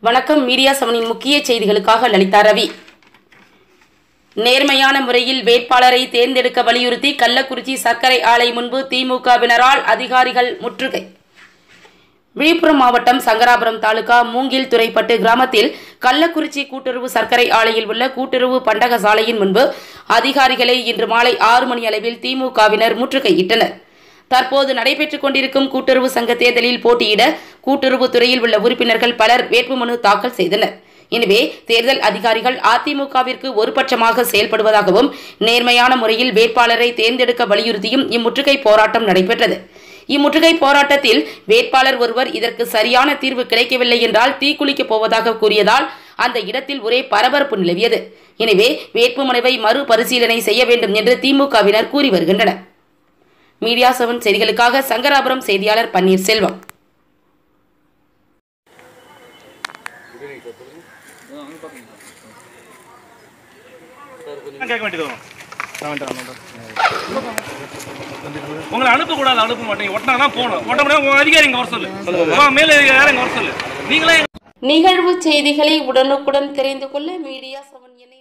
வணக்கம் மீடியா செவனின் முக்கிய செய்திகளுக்காக லலிதா ரவி நேர்மையான முறையில் வேட்பாளரை தேர்ந்தெடுக்க வலியுறுத்தி கள்ளக்குறிச்சி சர்க்கரை ஆலை முன்பு திமுகவினரால் அதிகாரிகள் முற்றுகை விழுப்புரம் மாவட்டம் சங்கராபுரம் தாலுகா மூங்கில் துறைப்பட்டு கிராமத்தில் கள்ளக்குறிச்சி கூட்டுறவு சர்க்கரை ஆலையில் உள்ள கூட்டுறவு பண்டக சாலையின் முன்பு அதிகாரிகளை இன்று மாலை ஆறு மணி அளவில் திமுகவினர் முற்றுகையிட்டனர் தற்போது நடைபெற்றுக் கொண்டிருக்கும் கூட்டுறவு சங்க தேர்தலில் போட்டியிட கூட்டுறவு துறையில் உள்ள உறுப்பினர்கள் பலர் வேட்புமனு தாக்கல் செய்தனர் எனவே தேர்தல் அதிகாரிகள் அதிமுகவிற்கு ஒருபட்சமாக செயல்படுவதாகவும் நேர்மையான முறையில் வேட்பாளரை தேர்ந்தெடுக்க வலியுறுத்தியும் இம்முற்றுகை போராட்டம் நடைபெற்றது இம்முற்றுகை போராட்டத்தில் வேட்பாளர் ஒருவர் இதற்கு சரியான தீர்வு கிடைக்கவில்லை என்றால் தீக்குளிக்கப் போவதாக கூறியதால் அந்த இடத்தில் ஒரே பரபரப்பு நிலவியது எனவே வேட்புமனுவை மறுபரிசீலனை செய்ய வேண்டும் என்று திமுகவினர் கூறி வருகின்றனர் மீடியா செவன் செய்திகளுக்காக சங்கராபுரம் செய்தியாளர் பன்னீர்செல்வம் நான் கேட்க வேண்டியது வரும் உங்களை அனுப்பக்கூடாது அனுப்ப மாட்டீங்க ஒட்டினா போகணும் ஒட்ட முடியாது உங்க அதிகாரி இங்க வர சொல்லு உன் மேல யாரும் இங்க வர சொல்லு நீங்களே நிகழ்வு செய்திகளை உடனுக்குடன் தெரிந்து கொள்ள மீடியா செவன் என